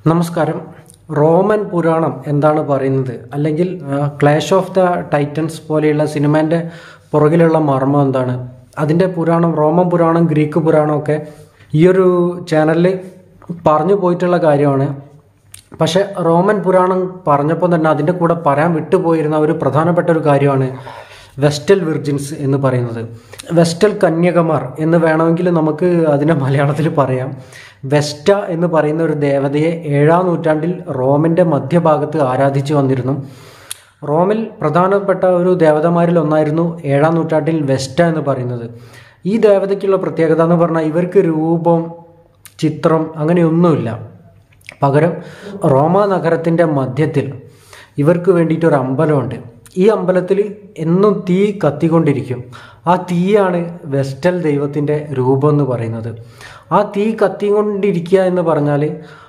നമസ്കാരം റോമൻ പുരാണം എന്താണ് പറയുന്നത് അല്ലെങ്കിൽ ക്ലാഷ് ഓഫ് ദ ടൈറ്റൻസ് പോലെയുള്ള സിനിമേൻ്റെ പുറകിലുള്ള മർമ്മം എന്താണ് അതിൻ്റെ പുരാണം റോമൻ പുരാണം ഗ്രീക്ക് പുരാണം ഒക്കെ ഈ ഒരു ചാനലിൽ പറഞ്ഞു പോയിട്ടുള്ള കാര്യമാണ് പക്ഷെ റോമൻ പുരാണം പറഞ്ഞപ്പോൾ തന്നെ അതിൻ്റെ കൂടെ പറയാൻ വിട്ടുപോയിരുന്ന ഒരു പ്രധാനപ്പെട്ട ഒരു കാര്യമാണ് വെസ്റ്റൽ വിർജിൻസ് എന്ന് പറയുന്നത് വെസ്റ്റൽ കന്യകമാർ എന്ന് വേണമെങ്കിൽ നമുക്ക് അതിനെ മലയാളത്തിൽ പറയാം വെസ്റ്റ എന്ന് പറയുന്ന ഒരു ദേവതയെ ഏഴാം നൂറ്റാണ്ടിൽ റോമിൻ്റെ മധ്യഭാഗത്ത് ആരാധിച്ചു വന്നിരുന്നു റോമിൽ പ്രധാനപ്പെട്ട ഒരു ദേവതമാരിൽ ഒന്നായിരുന്നു ഏഴാം നൂറ്റാണ്ടിൽ വെസ്റ്റ എന്ന് പറയുന്നത് ഈ ദേവതയ്ക്കുള്ള പ്രത്യേകത എന്ന് പറഞ്ഞാൽ ഇവർക്ക് രൂപം ചിത്രം അങ്ങനെയൊന്നുമില്ല പകരം റോമ നഗരത്തിൻ്റെ മധ്യത്തിൽ ഇവർക്ക് വേണ്ടിയിട്ട് ഒരു അമ്പലമുണ്ട് ഈ അമ്പലത്തിൽ എന്നും തീ കത്തിക്കൊണ്ടിരിക്കും ആ തീയാണ് വെസ്റ്റൽ ദൈവത്തിൻ്റെ രൂപം എന്ന് പറയുന്നത് ആ തീ കത്തിക്കൊണ്ടിരിക്കുക എന്ന് പറഞ്ഞാൽ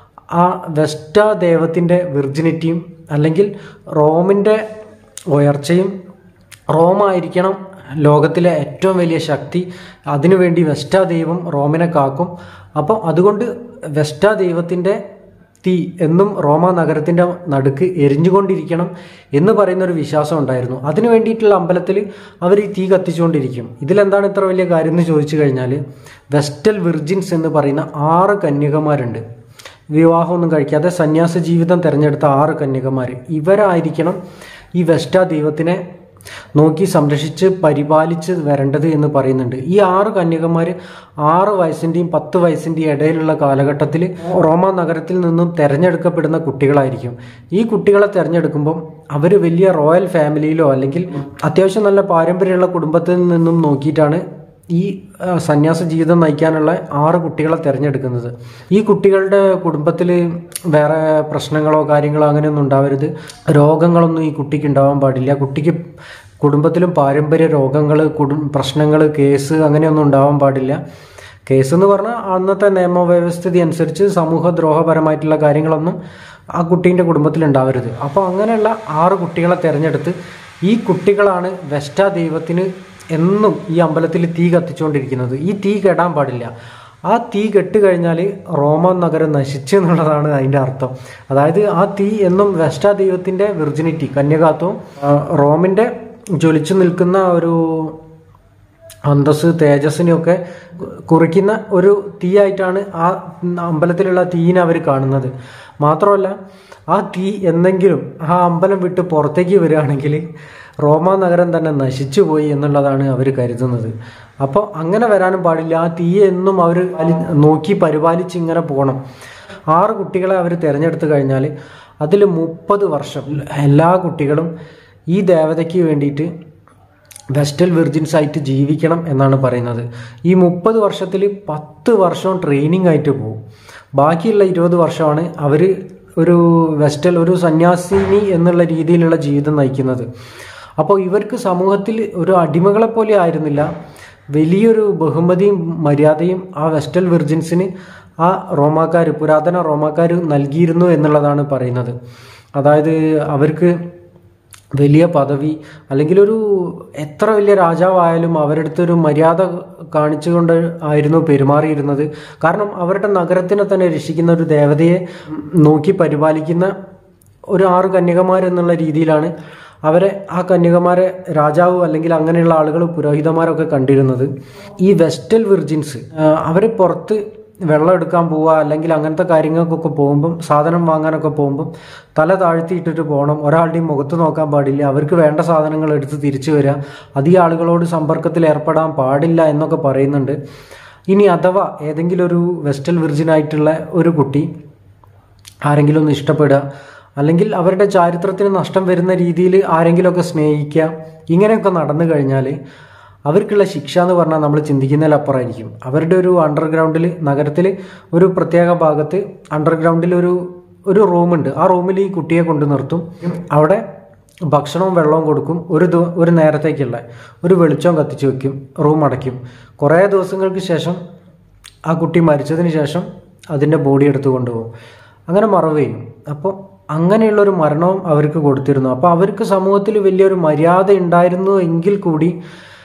ആ വെസ്റ്റ ദൈവത്തിൻ്റെ വിർജിനിറ്റിയും അല്ലെങ്കിൽ റോമിൻ്റെ ഉയർച്ചയും റോമായിരിക്കണം ലോകത്തിലെ ഏറ്റവും വലിയ ശക്തി അതിനുവേണ്ടി വെസ്റ്റ ദൈവം റോമിനെ കാക്കും അപ്പോൾ അതുകൊണ്ട് വെസ്റ്റ ദൈവത്തിൻ്റെ തീ എന്നും റോമ നഗരത്തിൻ്റെ നടുക്ക് എരിഞ്ഞുകൊണ്ടിരിക്കണം എന്ന് പറയുന്ന ഒരു വിശ്വാസം ഉണ്ടായിരുന്നു അതിനു വേണ്ടിയിട്ടുള്ള അമ്പലത്തിൽ അവർ ഈ തീ കത്തിച്ചുകൊണ്ടിരിക്കും ഇതിലെന്താണ് ഇത്ര വലിയ കാര്യം എന്ന് ചോദിച്ചു കഴിഞ്ഞാൽ വെസ്റ്റൽ വിർജിൻസ് എന്ന് പറയുന്ന ആറ് കന്യകമാരുണ്ട് വിവാഹമൊന്നും കഴിക്കാതെ സന്യാസ ജീവിതം തിരഞ്ഞെടുത്ത ആറ് കന്യകമാർ ഇവരായിരിക്കണം ഈ വെസ്റ്റ ദൈവത്തിനെ നോക്കി സംരക്ഷിച്ച് പരിപാലിച്ച് വരേണ്ടത് എന്ന് പറയുന്നുണ്ട് ഈ ആറ് കന്യകമാർ ആറ് വയസ്സിൻ്റെയും പത്ത് വയസ്സിൻ്റെയും ഇടയിലുള്ള കാലഘട്ടത്തിൽ റോമ നഗരത്തിൽ നിന്നും തിരഞ്ഞെടുക്കപ്പെടുന്ന കുട്ടികളായിരിക്കും ഈ കുട്ടികളെ തിരഞ്ഞെടുക്കുമ്പം അവർ വലിയ റോയൽ ഫാമിലിയിലോ അല്ലെങ്കിൽ അത്യാവശ്യം നല്ല പാരമ്പര്യമുള്ള കുടുംബത്തിൽ നിന്നും നോക്കിയിട്ടാണ് ഈ സന്യാസ ജീവിതം നയിക്കാനുള്ള ആറ് കുട്ടികളെ തിരഞ്ഞെടുക്കുന്നത് ഈ കുട്ടികളുടെ കുടുംബത്തിൽ വേറെ പ്രശ്നങ്ങളോ കാര്യങ്ങളോ അങ്ങനെയൊന്നും ഉണ്ടാവരുത് രോഗങ്ങളൊന്നും ഈ കുട്ടിക്ക് ഉണ്ടാവാൻ പാടില്ല കുട്ടിക്ക് കുടുംബത്തിലും പാരമ്പര്യ രോഗങ്ങൾ കുടും പ്രശ്നങ്ങൾ കേസ് അങ്ങനെയൊന്നും ഉണ്ടാവാൻ പാടില്ല കേസ് എന്ന് പറഞ്ഞാൽ അന്നത്തെ നിയമവ്യവസ്ഥിതി അനുസരിച്ച് സമൂഹദ്രോഹപരമായിട്ടുള്ള കാര്യങ്ങളൊന്നും ആ കുട്ടീൻ്റെ കുടുംബത്തിൽ ഉണ്ടാവരുത് അപ്പോൾ അങ്ങനെയുള്ള ആറ് കുട്ടികളെ തിരഞ്ഞെടുത്ത് ഈ കുട്ടികളാണ് വെസ്റ്റ ദൈവത്തിന് എന്നും ഈ അമ്പലത്തിൽ തീ കത്തിച്ചുകൊണ്ടിരിക്കുന്നത് ഈ തീ കെടാൻ പാടില്ല ആ തീ കെട്ട് കഴിഞ്ഞാൽ റോമൻ നഗരം നശിച്ചു എന്നുള്ളതാണ് അതിൻ്റെ അർത്ഥം അതായത് ആ തീ എന്നും വെസ്റ്റ ദൈവത്തിൻ്റെ വിർജിനിറ്റി കന്യകാത്വം റോമിൻ്റെ ജ്വലിച്ചു നിൽക്കുന്ന ഒരു അന്തസ് തേജസ്സിനെയൊക്കെ കുറിക്കുന്ന ഒരു തീയായിട്ടാണ് ആ അമ്പലത്തിലുള്ള തീയിനെ അവർ കാണുന്നത് മാത്രമല്ല ആ തീ എന്തെങ്കിലും ആ അമ്പലം വിട്ട് പുറത്തേക്ക് വരികയാണെങ്കിൽ റോമ നഗരം തന്നെ നശിച്ചു പോയി എന്നുള്ളതാണ് അവർ കരുതുന്നത് അപ്പോൾ അങ്ങനെ വരാനും പാടില്ല ആ തീ എന്നും അവർ നോക്കി പരിപാലിച്ച് ഇങ്ങനെ പോകണം ആറ് കുട്ടികളെ അവർ തിരഞ്ഞെടുത്തു കഴിഞ്ഞാൽ അതിൽ മുപ്പത് വർഷം എല്ലാ കുട്ടികളും ഈ ദേവതയ്ക്ക് വേണ്ടിയിട്ട് വെസ്റ്റൽ വിർജിൻസ് ആയിട്ട് ജീവിക്കണം എന്നാണ് പറയുന്നത് ഈ മുപ്പത് വർഷത്തിൽ പത്ത് വർഷം ട്രെയിനിങ് ആയിട്ട് പോകും ബാക്കിയുള്ള ഇരുപത് വർഷമാണ് അവർ ഒരു വെസ്റ്റൽ ഒരു സന്യാസിനി എന്നുള്ള രീതിയിലുള്ള ജീവിതം നയിക്കുന്നത് അപ്പോൾ ഇവർക്ക് സമൂഹത്തിൽ ഒരു അടിമകളെ പോലെ ആയിരുന്നില്ല വലിയൊരു ബഹുമതിയും മര്യാദയും ആ വെസ്റ്റൽ വിർജിൻസിന് ആ റോമാക്കാർ പുരാതന റോമാക്കാർ നൽകിയിരുന്നു എന്നുള്ളതാണ് പറയുന്നത് അതായത് അവർക്ക് വലിയ പദവി അല്ലെങ്കിൽ ഒരു എത്ര വലിയ രാജാവായാലും അവരുടെ അടുത്ത് ഒരു മര്യാദ കാണിച്ചുകൊണ്ട് ആയിരുന്നു പെരുമാറിയിരുന്നത് കാരണം അവരുടെ നഗരത്തിനെ തന്നെ രക്ഷിക്കുന്ന ഒരു ദേവതയെ നോക്കി പരിപാലിക്കുന്ന ഒരു ആറ് കന്യകമാരെന്നുള്ള രീതിയിലാണ് അവരെ ആ കന്യകമാരെ രാജാവ് അല്ലെങ്കിൽ അങ്ങനെയുള്ള ആളുകൾ പുരോഹിതന്മാരൊക്കെ കണ്ടിരുന്നത് ഈ വെസ്റ്റൽ വിർജിൻസ് അവർ പുറത്ത് വെള്ളം എടുക്കാൻ പോവുക അല്ലെങ്കിൽ അങ്ങനത്തെ കാര്യങ്ങൾക്കൊക്കെ പോകുമ്പം സാധനം വാങ്ങാനൊക്കെ പോകുമ്പം തല താഴ്ത്തിയിട്ടിട്ട് പോകണം ഒരാളുടെയും മുഖത്ത് നോക്കാൻ പാടില്ല അവർക്ക് വേണ്ട സാധനങ്ങൾ എടുത്ത് തിരിച്ചു വരിക അധികം ആളുകളോട് സമ്പർക്കത്തിൽ ഏർപ്പെടാൻ പാടില്ല എന്നൊക്കെ പറയുന്നുണ്ട് ഇനി അഥവാ ഏതെങ്കിലും ഒരു വെസ്റ്റൽ വിർജിൻ ആയിട്ടുള്ള ഒരു കുട്ടി ആരെങ്കിലും ഒന്ന് ഇഷ്ടപ്പെടുക അല്ലെങ്കിൽ അവരുടെ ചാരിത്രത്തിന് നഷ്ടം വരുന്ന രീതിയിൽ ആരെങ്കിലുമൊക്കെ സ്നേഹിക്കുക ഇങ്ങനെയൊക്കെ നടന്നു കഴിഞ്ഞാൽ അവർക്കുള്ള ശിക്ഷ എന്ന് പറഞ്ഞാൽ നമ്മൾ ചിന്തിക്കുന്നതിലപ്പുറമായിരിക്കും അവരുടെ ഒരു അണ്ടർഗ്രൗണ്ടിൽ നഗരത്തിൽ ഒരു പ്രത്യേക ഭാഗത്ത് അണ്ടർഗ്രൗണ്ടിൽ ഒരു ഒരു റൂമുണ്ട് ആ റൂമിൽ ഈ കുട്ടിയെ കൊണ്ട് നിർത്തും അവിടെ ഭക്ഷണവും വെള്ളവും കൊടുക്കും ഒരു ഒരു നേരത്തേക്കുള്ള ഒരു വെളിച്ചവും കത്തിച്ച് വെക്കും റൂം അടയ്ക്കും കുറേ ദിവസങ്ങൾക്ക് ശേഷം ആ കുട്ടി മരിച്ചതിന് ശേഷം അതിൻ്റെ ബോഡി എടുത്ത് കൊണ്ടുപോകും അങ്ങനെ മറവ് ചെയ്യും അപ്പോൾ അങ്ങനെയുള്ളൊരു മരണവും അവർക്ക് കൊടുത്തിരുന്നു അപ്പോൾ അവർക്ക് സമൂഹത്തിൽ വലിയൊരു മര്യാദ ഉണ്ടായിരുന്നു എങ്കിൽ കൂടി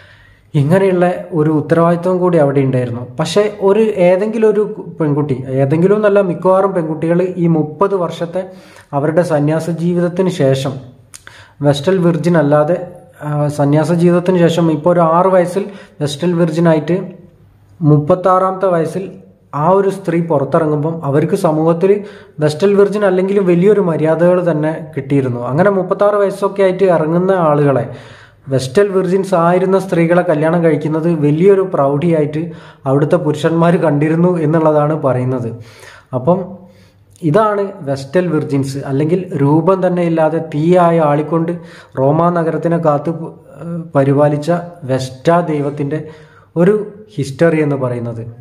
ഇങ്ങനെയുള്ള ഒരു ഉത്തരവാദിത്വം കൂടി അവിടെ ഉണ്ടായിരുന്നു പക്ഷേ ഒരു ഏതെങ്കിലും ഒരു പെൺകുട്ടി ഏതെങ്കിലും എന്നല്ല മിക്കവാറും പെൺകുട്ടികൾ ഈ മുപ്പത് വർഷത്തെ അവരുടെ സന്യാസ ജീവിതത്തിന് ശേഷം വെസ്റ്റൽ വിർജിൻ അല്ലാതെ ആ, സന്യാസ ജീവിതത്തിന് ശേഷം ഇപ്പോൾ ഒരു ആറ് വയസ്സിൽ വെസ്റ്റൽ വിർജിനായിട്ട് മുപ്പത്താറാമത്തെ വയസ്സിൽ ആ ഒരു സ്ത്രീ പുറത്തിറങ്ങുമ്പം അവർക്ക് സമൂഹത്തിൽ വെസ്റ്റൽ വിർജിൻ അല്ലെങ്കിലും വലിയൊരു മര്യാദകൾ തന്നെ കിട്ടിയിരുന്നു അങ്ങനെ മുപ്പത്താറ് വയസ്സൊക്കെ ആയിട്ട് ഇറങ്ങുന്ന ആളുകളെ വെസ്റ്റൽ വിർജിൻസ് ആയിരുന്ന സ്ത്രീകളെ കല്യാണം കഴിക്കുന്നത് വലിയൊരു പ്രൗഢിയായിട്ട് അവിടുത്തെ പുരുഷന്മാർ കണ്ടിരുന്നു എന്നുള്ളതാണ് പറയുന്നത് അപ്പം ഇതാണ് വെസ്റ്റൽ വിർജിൻസ് അല്ലെങ്കിൽ രൂപം തന്നെ ഇല്ലാതെ തീയായ ആളിക്കൊണ്ട് റോമാ നഗരത്തിനെ കാത്തു പ- പരിപാലിച്ച വെസ്റ്റ ദൈവത്തിൻ്റെ ഒരു ഹിസ്റ്ററി എന്ന് പറയുന്നത്